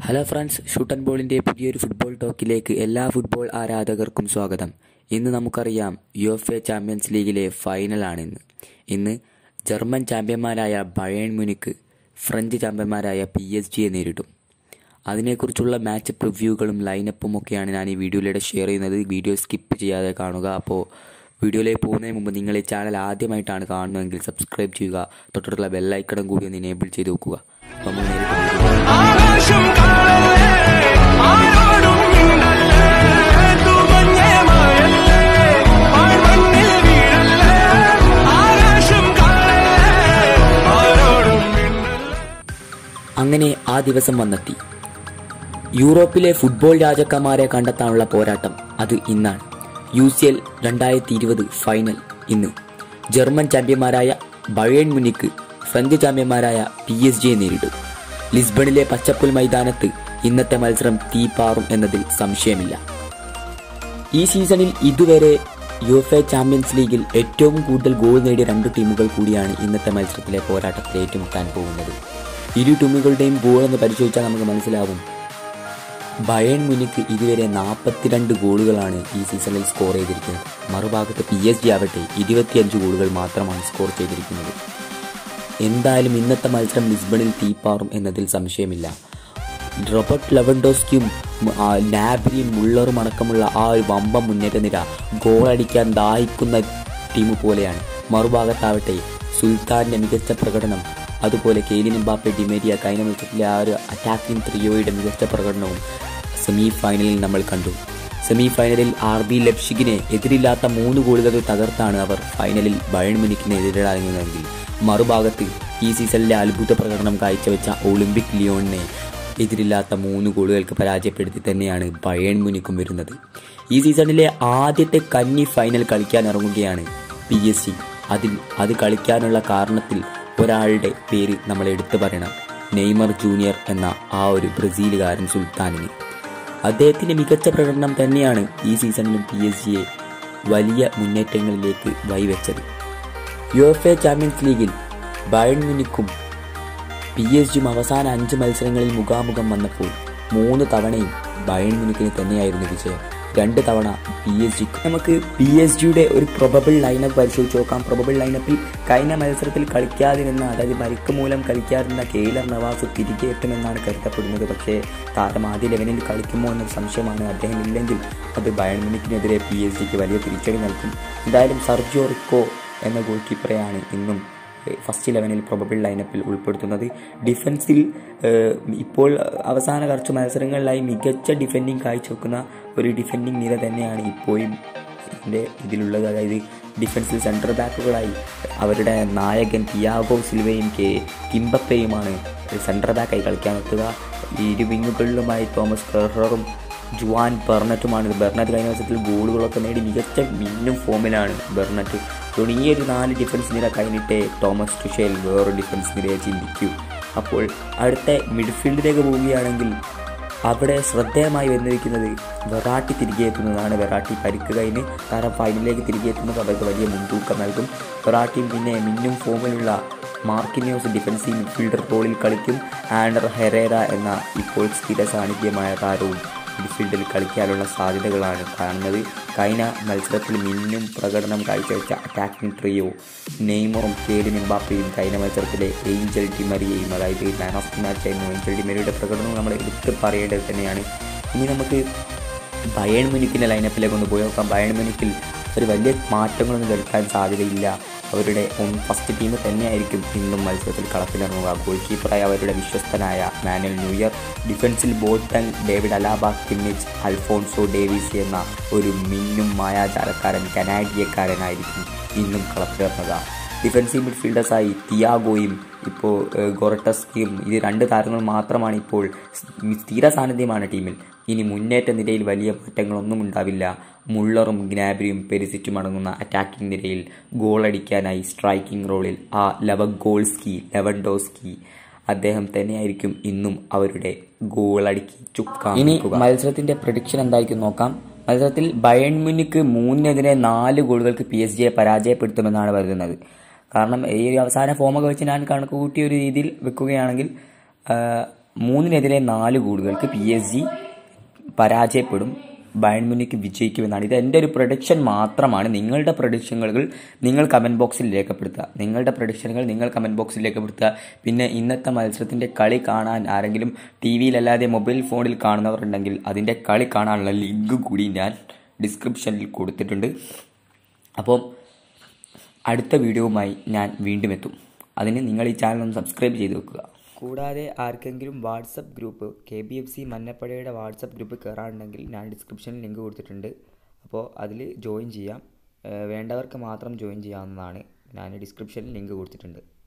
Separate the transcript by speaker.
Speaker 1: hello friends shoot and ബോളിൻ്റെ പുതിയൊരു football ടോക്കിലേക്ക് എല്ലാ ഫുട്ബോൾ ആരാധകർക്കും സ്വാഗതം ഇന്ന് നമുക്കറിയാം യു എഫ് എ ചാമ്പ്യൻസ് ലീഗിലെ ഫൈനലാണ് ഇന്ന് ഇന്ന് ജർമ്മൻ ചാമ്പ്യന്മാരായ ബയേൺ മുനിക്ക് ഫ്രഞ്ച് ചാമ്പ്യന്മാരായ പി എസ് ജിയെ നേരിടും അതിനെക്കുറിച്ചുള്ള മാച്ച് പ്രിവ്യൂകളും ലൈനപ്പും ഒക്കെയാണ് ഞാൻ ഈ വീഡിയോയിലൂടെ ഷെയർ ചെയ്യുന്നത് വീഡിയോ സ്കിപ്പ് ചെയ്യാതെ കാണുക അപ്പോൾ വീഡിയോയിലേക്ക് പോകുന്നതിന് മുമ്പ് നിങ്ങൾ ഈ ചാനൽ ആദ്യമായിട്ടാണ് കാണുന്നതെങ്കിൽ സബ്സ്ക്രൈബ് ചെയ്യുക തൊട്ടടുത്തുള്ള ബെല്ലൈക്കണും കൂടി ഒന്ന് എനേബിൾ ചെയ്ത് വെക്കുക അപ്പോൾ നമ്മൾ നേരിട്ട് വീഡിയോയിലേക്ക്
Speaker 2: ആകാശം കാണല്ലേ ആരോടും മിണ്ടല്ലേ തുമഞ്ഞേ മായല്ലേ പാഴ്മണ്ണിൽ വീഴല്ലേ ആകാശം കാണല്ലേ ആരോടും മിണ്ടല്ലേ
Speaker 1: അങ്ങനെ ആ ദിവസം വന്നെത്തി യൂറോപ്പിലെ ഫുട്ബോൾ രാജാക്കന്മാരെ കണ്ടെത്താനുള്ള പോരാട്ടം അത് ഇന്നാണ് യു സി എൽ രണ്ടായിരത്തി ഇരുപത് ഫൈനൽ ഇന്ന് ജർമ്മൻ ചാമ്പ്യന്മാരായ ബയേൺ മുനിക്ക് ഫ്രഞ്ച് ചാമ്പ്യന്മാരായ പി എസ് ജിയെ നേരിടും ലിസ്ബണിലെ പച്ചപ്പുൽ മൈതാനത്ത് ഇന്നത്തെ മത്സരം തീപാറും എന്നതിൽ സംശയമില്ല ഈ സീസണിൽ ഇതുവരെ യു എഫ് എ ചാമ്പ്യൻസ് ലീഗിൽ ഏറ്റവും കൂടുതൽ ഗോൾ നേടിയ രണ്ട് ടീമുകൾ കൂടിയാണ് ഇന്നത്തെ മത്സരത്തിലെ പോരാട്ടത്തിൽ ഏറ്റുമുട്ടാൻ പോകുന്നത് ഇരു ടീമുകളുടെയും ഗോൾ എന്ന് പരിശോധിച്ചാൽ നമുക്ക് മനസ്സിലാവും ബയേൺ മുനിക്ക് ഇതുവരെ നാൽപ്പത്തിരണ്ട് ഗോളുകളാണ് ഈ സീസണിൽ സ്കോർ ചെയ്തിരിക്കുന്നത് മറുഭാഗത്ത് പി എസ് ജി ആവട്ടെ ഇരുപത്തിയഞ്ച് ഗോളുകൾ മാത്രമാണ് സ്കോർ ചെയ്തിരിക്കുന്നത് എന്തായാലും ഇന്നത്തെ മത്സരം ലിസ്ബണിൽ തീപ്പാറും എന്നതിൽ സംശയമില്ല റോബർട്ട് ലെവൻഡോസ്കിയും ആ, നാബ്രിയും മുള്ളറും അടക്കമുള്ള ആ ഒരു വമ്പ മുന്നേറ്റ നിര ഗോളടിക്കാൻ ദാഹിക്കുന്ന ടീം പോലെയാണ് മറുഭാഗത്താവട്ടെ സുൽത്താന്റെ മികച്ച പ്രകടനം അതുപോലെ കെയിലിൻ എംബാപ്പെ ഡിമേരിയ കഴിഞ്ഞ മത്സരത്തിലെ ആ ഒരു അറ്റാക്കിംഗ് ത്രിയോയുടെ മികച്ച പ്രകടനവും സെമി ഫൈനലിൽ നമ്മൾ കണ്ടു സെമി ഫൈനലിൽ ആർ ബി ലെപ്ഷിഗിനെ എതിരില്ലാത്ത മൂന്ന് ഗോളുകൾ തകർത്താണ് അവർ ഫൈനലിൽ ബയൺ മുനിക്കിനെ എതിരിടാങ്ങിയതെങ്കിൽ മറുഭാഗത്ത് ഈ സീസണിലെ അത്ഭുത പ്രകടനം കാഴ്ചവെച്ച ഒളിമ്പിക് ലിയോണിനെ എതിരില്ലാത്ത മൂന്ന് ഗോളുകൾക്ക് പരാജയപ്പെടുത്തി തന്നെയാണ് ബയേൺ മുനിക്കും വരുന്നത് ഈ സീസണിലെ ആദ്യത്തെ കന്നി ഫൈനൽ കളിക്കാൻ ഇറങ്ങുകയാണ് പി എസ് സി അതിൽ അത് കളിക്കാനുള്ള കാരണത്തിൽ ഒരാളുടെ പേര് നമ്മൾ എടുത്തു പറയണം നെയ്മർ ജൂനിയർ എന്ന ആ ഒരു ബ്രസീലുകാരൻ സുൽത്താനിന് അദ്ദേഹത്തിന്റെ മികച്ച പ്രകടനം തന്നെയാണ് ഈ സീസണിലും പി എസ് ജിയെ വലിയ മുന്നേറ്റങ്ങളിലേക്ക് വഴിവെച്ചത് യു എഫ് എ ചാമ്പ്യൻസ് ലീഗിൽ ബയൺ മുനിക്കും പി എസ് ജിയും അവസാന അഞ്ച് മത്സരങ്ങളിൽ മുഖാമുഖം വന്നപ്പോൾ മൂന്ന് തവണയും ബയൺ മുനിക്കിന് തന്നെയായിരുന്നു വിജയം രണ്ട് തവണ പി എസ് ജിക്ക് നമുക്ക് പി എസ് ജിയുടെ ഒരു പ്രൊബബിൾ ലൈനപ്പ് പരിശോധിച്ച് നോക്കാം പ്രൊബബിൾ ലൈനപ്പിൽ കഴിഞ്ഞ മത്സരത്തിൽ കളിക്കാതിരുന്ന അതായത് പരിക്ക് മൂലം കളിക്കാതിരുന്ന കെയ്ലർ നവാസ് തിരികെ എത്തുമെന്നാണ് കരുതപ്പെടുന്നത് പക്ഷേ താരം ആദ്യ ലെവനിൽ കളിക്കുമോ എന്നൊരു സംശയമാണ് അദ്ദേഹം ഇല്ലെങ്കിൽ അത് ബയൺ മുനിക്കിനെതിരെ പി എസ് ജിക്ക് വലിയ തിരിച്ചടി നൽകും എന്തായാലും സർജിയോ റിക്കോ എന്ന ഗോൾ കീപ്പറെയാണ് ഇന്നും ഫസ്റ്റ് ഇലവനിൽ പ്രൊബബിൾ ലൈനപ്പിൽ ഉൾപ്പെടുത്തുന്നത് ഡിഫൻസിൽ ഏഹ്, ഇപ്പോൾ അവസാന കുറച്ച് മത്സരങ്ങളിലായി മികച്ച ഡിഫെൻഡിങ് കാഴ്ചവെക്കുന്ന ഒരു ഡിഫെൻഡിങ് നിര തന്നെയാണ് ഇപ്പോഴും ഇതിൻ്റെ ഇതിലുള്ളത് അതായത് ഡിഫൻസിൽ സെൻട്രൽ ബാക്കുകളായി അവരുടെ നായകൻ തിയാഗോ സിൽവയും കെ കിംബപ്പയുമാണ് സെൻട്രൽ ബാക്കായി കളിക്കാനെത്തുക ഈ ഇരു വിങ്ങുകളിലുമായി തോമസ് കെർഹറും ജുവാൻ ബെർണറ്റുമാണ് ബെർണറ്റ് കഴിഞ്ഞ വർഷത്തിൽ ഗോളുകളൊക്കെ നേടി മികച്ച മിന്നും ഫോമിലാണ് ബെർണറ്റ് അതുകൊണ്ട് ഈ ഒരു നാല് ഡിഫൻസ് നിര കഴിഞ്ഞിട്ടേ തോമസ് ടുഷേൽ വേറൊരു ഡിഫൻസ് നിരയെ ചിന്തിക്കൂ അപ്പോൾ അടുത്ത മിഡ്ഫീൽഡിലേക്ക് പോവുകയാണെങ്കിൽ അവിടെ ശ്രദ്ധേയമായി വന്നിരിക്കുന്നത് വെറാട്ടി തിരികെ എത്തുന്നതാണ് വെറാട്ടി പരിക്ക് കഴിഞ്ഞ് താരം ഫൈനലിലേക്ക് തിരികെ എത്തുന്നത് അവർക്ക് വലിയ മുൻതൂക്കം നൽകും വെറാട്ടിയും പിന്നെ മിന്നും ഫോമിലുള്ള മാർക്കിന്യൂസ് ഡിഫൻസീവ് മിഡ്ഫീൽഡർ റോളിൽ കളിക്കും ആൻഡർ ഹെറേറ എന്ന ഇപ്പോൾ സ്ഥിര സാന്നിധ്യമായ താരവും മിഡ്ഫീൽഡിൽ കളിക്കാനുള്ള സാധ്യതകളാണ് കാണുന്നത് കഴിഞ്ഞ മത്സരത്തിൽ മിന്നും പ്രകടനം കാഴ്ചവെച്ച അറ്റാക്കിംഗ് ട്രിയോ നെയ്മറും കേലിൻ എംബാപ്പയും കഴിഞ്ഞ മത്സരത്തിലെ ഏഞ്ചൽ ഡിമറിയയും അതായത് മാൻ ഓഫ് ദി മാച്ച് ആയിരുന്നു ഏഞ്ചൽ ഡിമറിയുടെ പ്രകടനവും നമ്മൾ എടുത്ത് പറയേണ്ടത് തന്നെയാണ് ഇനി നമുക്ക് ബയൺ മുനിക്കിൻ്റെ ലൈനപ്പിലേക്ക് ഒന്ന് പോയി നോക്കാം ബയൺ മുനിക്കിൽ ഒരു വലിയ മാറ്റങ്ങളൊന്നും വരുത്താൻ സാധ്യതയില്ല അവരുടെ ഫസ്റ്റ് ടീം തന്നെയായിരിക്കും ഇന്നും മത്സരത്തിൽ കളത്തിലിറങ്ങുക ഗോൾ കീപ്പറായ അവരുടെ വിശ്വസ്തനായ മാനുവൽ ന്യൂയർ ഡിഫൻസിൽ Boateng David Alaba Kimmich Alphonso Davies എന്ന ഒരു മിന്നും മായാജാലക്കാരൻ കനാഡിയക്കാരനായിരിക്കും ഇന്നും കളത്തിലിറങ്ങുക ഡിഫൻസീവ് മിഡ്ഫീൽഡേഴ്സായി തിയാഗോയും ഇപ്പോൾ ഗൊറട്ടസ്കിയും ഇത് രണ്ട് താരങ്ങൾ മാത്രമാണ് ഇപ്പോൾ സ്ഥിര സാന്നിധ്യമാണ് ടീമിൽ ഇനി മുന്നേറ്റ നിരയിൽ വലിയ മാറ്റങ്ങളൊന്നും ഉണ്ടാവില്ല മുള്ളറും ഗ്നാബിയും പെരിസിറ്റും അടങ്ങുന്ന അറ്റാക്കിംഗ് നിരയിൽ ഗോളടിക്കാനായി സ്ട്രൈക്കിംഗ് റോളിൽ ആ ലവഗോൾസ്കി ലെവൻഡോസ്കി അദ്ദേഹം തന്നെയായിരിക്കും ഇന്നും അവരുടെ ഗോളടിക്ക് ചുക്കാൻ ഇനി മത്സരത്തിന്റെ പ്രഡിക്ഷൻ എന്തായിരിക്കും നോക്കാം മത്സരത്തിൽ ബയൺ മുനിക്ക് മൂന്നിനെതിരെ നാല് ഗോളുകൾക്ക് പി എസ് ജിയെ പരാജയപ്പെടുത്തുമെന്നാണ് കരുതുന്നത് കാരണം ഈ ഒരു അവസാന ഫോമൊക്കെ വെച്ച് ഞാൻ കണക്ക് കൂട്ടിയ ഒരു രീതിയിൽ വെക്കുകയാണെങ്കിൽ ആ, മൂന്നിനെതിരെ നാല് ഗോളുകൾക്ക് പി എസ് ജി പരാജയപ്പെടും ബയൺ മുനിക്ക് വിജയിക്കുമെന്നാണ് ഇത് എൻ്റെ ഒരു പ്രൊഡിക്ഷൻ മാത്രമാണ് നിങ്ങളുടെ പ്രൊഡിക്ഷനുകൾ നിങ്ങൾ കമൻറ്റ് ബോക്സിൽ രേഖപ്പെടുത്തുക നിങ്ങളുടെ പ്രൊഡിക്ഷനുകൾ നിങ്ങൾ കമൻറ്റ് ബോക്സിൽ രേഖപ്പെടുത്തുക പിന്നെ ഇന്നത്തെ മത്സരത്തിൻ്റെ കളി കാണാൻ ആരെങ്കിലും ടി വിയിലല്ലാതെ മൊബൈൽ ഫോണിൽ കാണുന്നവരുണ്ടെങ്കിൽ അതിൻ്റെ കളി കാണാനുള്ള ലിങ്ക് കൂടി ഞാൻ ഡിസ്ക്രിപ്ഷനിൽ കൊടുത്തിട്ടുണ്ട് അപ്പോൾ അടുത്ത വീഡിയോവുമായി ഞാൻ വീണ്ടും എത്തും അതിന് നിങ്ങൾ ഈ ചാനൽ ഒന്ന് സബ്സ്ക്രൈബ് ചെയ്ത് വെക്കുക കൂടാതെ ആർക്കെങ്കിലും WhatsApp group K B F C മന്നപ്പടയുടെ വാട്സപ്പ് ഗ്രൂപ്പ് കയറാനുണ്ടെങ്കിൽ ഞാൻ ഡിസ്ക്രിപ്ഷനിൽ ലിങ്ക് കൊടുത്തിട്ടുണ്ട് അപ്പോൾ അതിൽ ജോയിൻ ചെയ്യാം ഏഹ് വേണ്ടവർക്ക് മാത്രം ജോയിൻ ചെയ്യാവുന്നതാണ് ഞാൻ ഡിസ്ക്രിപ്ഷനിൽ ലിങ്ക് കൊടുത്തിട്ടുണ്ട്